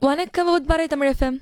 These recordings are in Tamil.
வணக்கம் உத்பாரை தமிழ் எஃப்எம்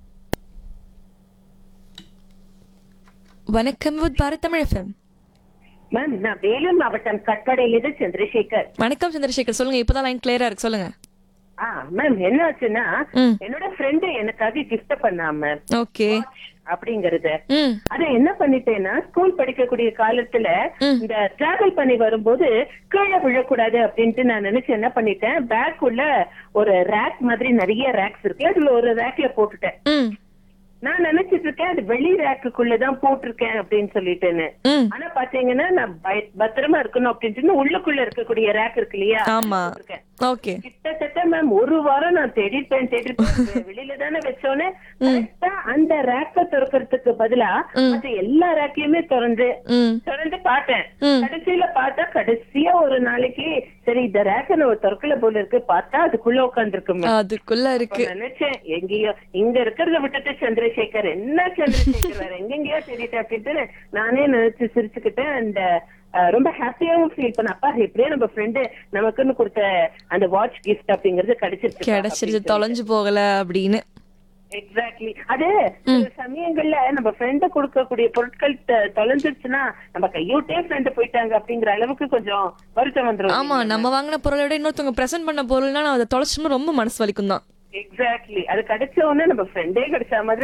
வணக்கம் உத்பாரை தமிழ் எஃப்எம் மேம் நான் வேலூர் மாவட்டம் கட்பாடியிலிருந்து சந்திரசேகர் வணக்கம் சந்திரசேகர் சொல்லுங்க இப்பதான் லைன் கிளியரா இருக்கு சொல்லுங்க ஆ மேம் என்ன ஆச்சுன்னா ம். என்னோட ஃப்ரெண்டு எனக்காக கிஃப்ட் பண்ணா மேம் ஓகே அப்படிங்கறது ம் அத என்ன பண்ணிட்டேன்னா ஸ்கூல் படிக்கக்கூடிய காலத்துல இந்த டிராவல் பண்ணி வரும்போது கீழே விழக்கூடாது அப்படின்ட்டு நான் நினைச்சு என்ன பண்ணிட்டேன் பேக் உள்ள ஒரு ரேக் மாதிரி நிறைய ரேக்ஸ் இருக்கு அதுல ஒரு ரேக்ல போட்டுட்டேன் ம் நான் நினைச்சிட்டு இருக்கேன் அது வெளி ரேக்குக்குள்ளதான் போட்டிருக்கேன் அப்படின்னு சொல்லிட்டேன்னு ம் ஆனா பாத்தீங்கன்னா நான் பய- பத்திரமா இருக்கணும் அப்படின்ட்டு உள்ளுக்குள்ள இருக்கக்கூடிய ரேக் இருக்கு இல்லையா ஆமா போட்டிருக்கேன். ஓகே கிட்டத்தட்ட மேம் ஒரு வாரம் நான் தேடிட்டேன் தேடிட்டேன் வெளியில தானே வச்சோன்னே கரெக்டா அந்த ரேக்க திறக்கிறதுக்கு பதிலா மத்த எல்லா ரேக்கையுமே திறந்து ம் திறந்து பார்த்தேன் ம். கடைசியில பார்த்தா கடைசியா ஒரு நாளைக்கு சரி இந்த ரேக்க நம்ம திறக்கல போல இருக்கு பார்த்தா அதுக்குள்ள உட்காந்துருக்கு மேம் அதுக்குள்ள இருக்கு நினைச்சேன் எங்கேயோ இங்க இருக்கிறத விட்டுட்டு சந்திரசேகர் என்ன சந்திரசேகர் வேற எங்கெங்கயோ தேடிட்டேன் அப்படின்ட்டு நானே நினைச்சு சிரிச்சுக்கிட்டேன் அந்த அஹ், ரொம்ப ஹாப்பியாவும் ஃபீல் பண்ண அப்பா எப்படியே நம்ம ஃப்ரெண்டு நமக்குன்னு கொடுத்த அந்த வாட்ச் கிஃப்ட் அப்படிங்கறது கிடைச்சிருச்சு கிடைச்சிருச்சு தொலைஞ்சு போகல அப்படின்னு எக்ஸாக்ட்லி அது சில சமயங்கள்ல நம்ம ஃப்ரெண்டு கொடுக்கக்கூடிய பொருட்கள் த- தொலைஞ்சிருச்சுன்னா நம்ம கையோட்டே ஃப்ரெண்டு போயிட்டாங்க அப்படிங்கிற அளவுக்கு கொஞ்சம் வருத்தம் வந்துரும் ஆமா நம்ம வாங்கின பொருளை விட இன்னொருத்தவங்க பிரசன்ட் பண்ண பொருள்னா நான் அதை தொலைச்சுன்னு ரொம்ப மனசு வலிக்கும் தான் எக்ஸாக்ட்லி அது கிடைச்ச உடனே நம்ம ஃப்ரெண்டே கிடைச்ச மாதிரி